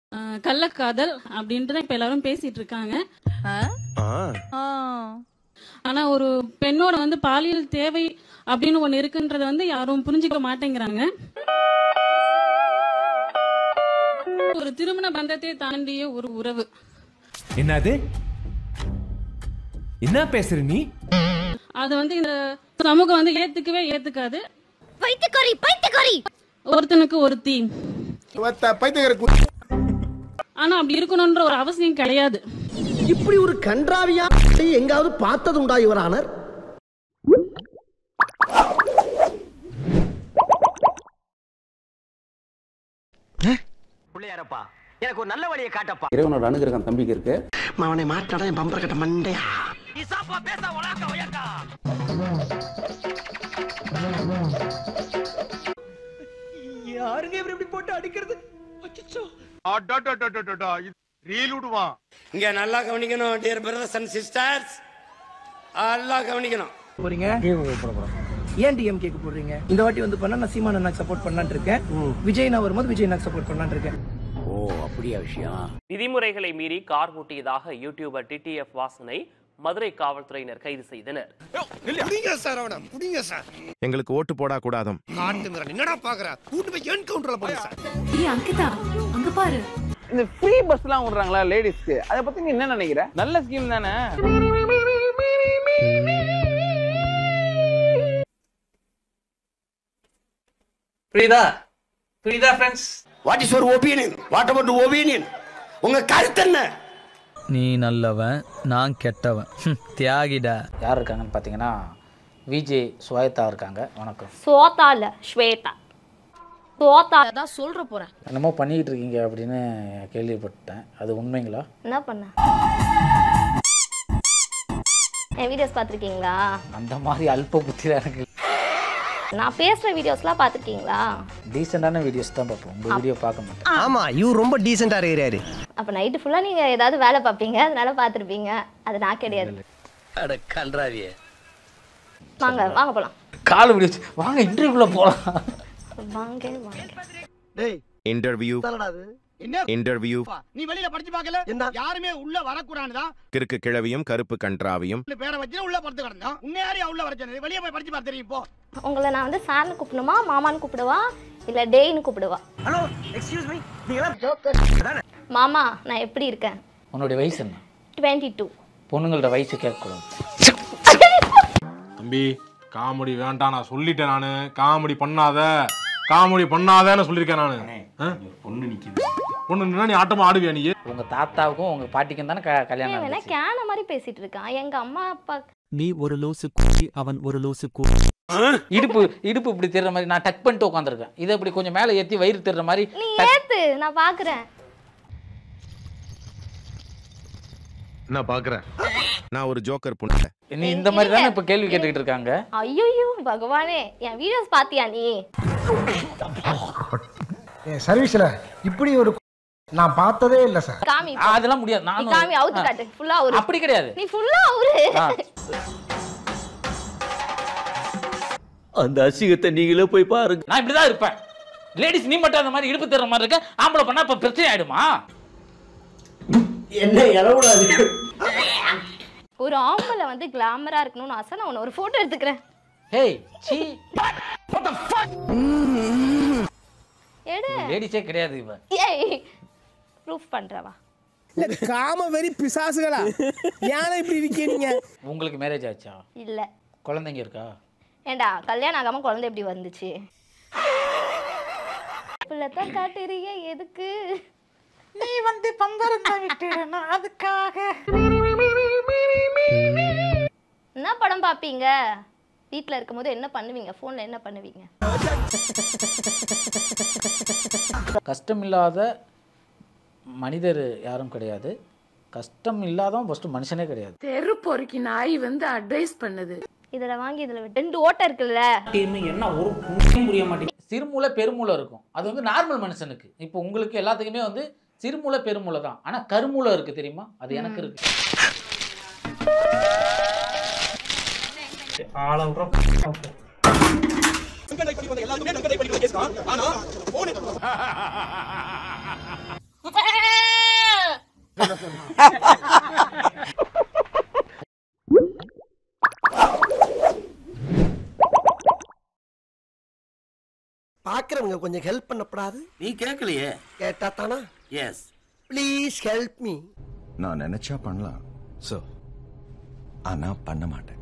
அஹ், கள்ளக்காதல் அப்படின்ட்டு தான் இப்ப எல்லாரும் பேசிட்டு இருக்காங்க ஆனா ஒரு பெண்ணோட வந்து பாலியல் தேவை அப்படின்னு ஒண்ணு இருக்குன்றத வந்து யாரும் புரிஞ்சுக்க மாட்டேங்கிறாங்க ஒரு திருமண பந்தத்தை தாண்டிய ஒரு உறவு என்னது என்ன பேசுற நீ அது வந்து இந்த சமூகம் வந்து ஏத்துக்கவே ஏத்துக்காது பைத்தியக்காரி பைத்தியக்காரி ஒருத்தனுக்கு ஒருத்தி பைத்தியக்கார ஆனா அப்படி இருக்கணும்ன்ற ஒரு அவசியம் கிடையாது இப்படி ஒரு கன்றாவியா எங்காவது பார்த்தது உண்டா யுவரானர் பிள்ளையாரப்பா எனக்கு ஒரு நல்ல வழியை காட்டப்பா இறைவனோட அனுகிரகம் தம்பிக்கு இருக்கு அவனை மாட்டாடா என் பம்பர கட்ட மண்டையா இசாப்பா பேச உலாக்க உயக்கா யாருங்க இவர் இப்படி போட்டு அடிக்கிறது அச்சச்சோ ரீல் விடுவான் இங்க நல்லா கவனிக்கணும் டியர் பிரதர்ஸ் அண்ட் சிஸ்டர்ஸ் நல்லா கவனிக்கணும் போறீங்க ஏன் டிஎம் கேக்கு போடுறீங்க இந்த வாட்டி வந்து பண்ணா நான் சீமான் அண்ணாக்கு சப்போர்ட் பண்ணலான்னு இருக்கேன் விஜய் நான் வரும்போது விஜய் அண்ணாக்கு சப்போர்ட் பண்ணலான்னு இருக்கேன் ஓ அப்படியா விஷயம் விதிமுறைகளை மீறி கார் ஓட்டியதாக யூடியூபர் டிடிஎஃப் வாசனை மதுரை காவல்துறையினர் கைது செய்தனர் புடிங்க சார் அவன புடிங்க சார் எங்களுக்கு ஓட்டு போடா கூடாதும் காட்டு மிரன் என்னடா பாக்குற கூட்டு போய் என்கவுண்டர்ல போடு சார் அங்கிதா அங்க பாரு இந்த ஃப்ரீ பஸ்லாம் விடுறாங்களா லேடிஸ்க்கு அதை பத்தி நீ என்ன நினைக்கிற நல்ல ஸ்கீம் தானே புரியுதா புரியுதா friends what is your opinion what about opinion உங்க கருத்து என்ன நீ நல்லவன் நான் கெட்டவன் ஹம், தியாகிடா யார் இருக்காங்கன்னு பார்த்தீங்கன்னா விஜய் சுவேதா இருக்காங்க வணக்கம் சோதா இல்ல ஸ்வேதா சோதா தான் சொல்ற போறேன் என்னமோ பண்ணிக்கிட்டு இருக்கீங்க அப்படின்னு கேள்விப்பட்டேன் அது உண்மைங்களா என்ன பண்ண என் வீடியோஸ் பார்த்துருக்கீங்களா அந்த மாதிரி அல்ப புத்தி எனக்கு நான் பேசுற வீடியோஸ்லாம் பார்த்துருக்கீங்களா டீசெண்டான வீடியோஸ் தான் பார்ப்போம் உங்கள் வீடியோ பார்க்க மாட்டேன் ஆமா இவர் ரொம்ப டீசெண்டா இருக்கிறாரு அப்போ நைட்டு ஃபுல்லாக நீங்கள் ஏதாவது வேலை பார்ப்பீங்க அதனால பார்த்துருப்பீங்க அது நான் கிடையாது அட கன்றாவியே வாங்க வாங்க போகலாம் கால் வீடியோஸ் வாங்க இன்டர்வியூவில் போகலாம் வாங்க வாங்க டேய் இன்டர்வியூ தலடா அது என்ன இன்டர்வியூ நீ வெளியில படிச்சு பார்க்கல என்ன? யாருமே உள்ள வரக்கூடாதுதான் கிறுக்கு கிழவியும் கருப்பு கன்றாவியும் பேரை வச்சு உள்ள படுத்து கிடந்தோம் உன்னை யாரையும் உள்ள வர சொன்னது வெளியே போய் படிச்சு பார்த்து தெரியும் போ உங்களை நான் வந்து சார்னு கூப்பிடணுமா மாமான்னு கூப்பிடுவா இல்லை டேய்னு கூப்பிடுவா ஹலோ எக்ஸ்கியூஸ் மீ மாமா நான் எப்படி இருக்கேன் உன்னுடைய வயசு என்ன டுவெண்ட்டி டூ பொண்ணுங்களோட வயசு கேட்கக்கூடாது தம்பி காமெடி வேண்டாம் நான் சொல்லிட்டேன் நானு காமெடி பண்ணாத காமெடி பண்ணாதன்னு சொல்லியிருக்கேன் நானு பொண்ணு நிக்குது பொண்ணு நின்னா நீ ஆட்டமா ஆடுவியா நீ உங்கள் தாத்தாவுக்கும் உங்கள் பாட்டிக்கும் தானே க- கல்யாணம் வேணா நடந்துச்சு கேன மாதிரி பேசிட்டு இருக்கான் எங்க அம்மா அப்பா நீ ஒரு லூசு குட்டி அவன் ஒரு லூசு குட்டி இடுப்பு இடுப்பு இப்படி தெரிற மாதிரி நான் டக் பண்ணிட்டு உட்காந்துருக்கேன் இதை இப்படி கொஞ்சம் மேலே ஏற்றி வயிறு தெரிற மாதிரி நீ ஏத்து நான் பாக்குறேன் நான் பாக்குறேன் நான் ஒரு ஜோக்கர் புண்ண நீ இந்த மாதிரி தானே இப்போ கேள்வி கேட்டுக்கிட்டு இருக்காங்க ஐயோ பகவானே என் வீடியோஸ் பாத்தியா நீ சர்வீஸ்ல இப்படி ஒரு நான் பார்த்ததே இல்ல சார் காமி ஆ, அதெல்லாம் முடியாது நீ நானும் காமி அவுத்து காட்டு ஃபுல்லா அவரு அப்படி கிடையாது நீ ஃபுல்லா அவரு ஆ. அந்த அசிங்கத்தை நீங்களே போய் பாருங்க நான் இப்படிதான் இருப்பேன் லேடிஸ் நீ மட்டும் அந்த மாதிரி இடுப்பு தெரிற மாதிரி இருக்க ஆம்பளை பண்ணா இப்ப பிரச்சனை ஆயிடுமா என்ன இளவுடாது ஒரு ஆம்பளை வந்து கிளாமரா இருக்கணும்னு ஆசை நான் உன்னை ஒரு போட்டோ எடுத்துக்கிறேன் ஹேய் சீ எடு லேடிஸே கிடையாது இவன் ஏய் ப்ரூஃப் பண்றவா காம வெறி பிசாசுகளா ஏன்னா இப்படி இருக்கீங்க உங்களுக்கு மேரேஜ் ஆச்சா இல்ல குழந்தைங்க இருக்கா ஏண்டா கல்யாணம் ஆகாம குழந்தை எப்படி வந்துச்சு பிள்ளைத்தான் காட்டுறீங்க எதுக்கு நீ வந்து பம்பரம் விட்டுடணும் அதுக்காக என்ன படம் பாப்பீங்க வீட்ல இருக்கும்போது என்ன பண்ணுவீங்க போன்ல என்ன பண்ணுவீங்க கஷ்டம் இல்லாத மனிதர் யாரும் கிடையாது கஷ்டம் இல்லாதவன் ஃபர்ஸ்ட் மனுஷனே கிடையாது தெரு பொறுக்கி நாய் வந்து அட்வைஸ் பண்ணுது இதுல வாங்கி இதுல விட்டு ரெண்டு ஓட்டை இருக்குல்ல என்ன ஒரு புண்ணியம் புரிய மாட்டேங்குது சிறுமூளை பெருமூளை இருக்கும் அது வந்து நார்மல் மனுஷனுக்கு இப்போ உங்களுக்கு எல்லாத்துக்குமே வந்து சிறுமூளை பெருமூளை தான் ஆனா கருமூளை இருக்கு தெரியுமா அது எனக்கு இருக்கு எல்லாருமே நன்கதை படிக்கிற கேஸ் தான் ஆனா போனே பாக்குறவங்க கொஞ்சம் ஹெல்ப் பண்ணப்படாது நீ கேட்கலையே கேட்டா தானா எஸ் ப்ளீஸ் ஹெல்ப் மீ நான் நினைச்சா பண்ணலாம் சோ ஆனா பண்ண மாட்டேன்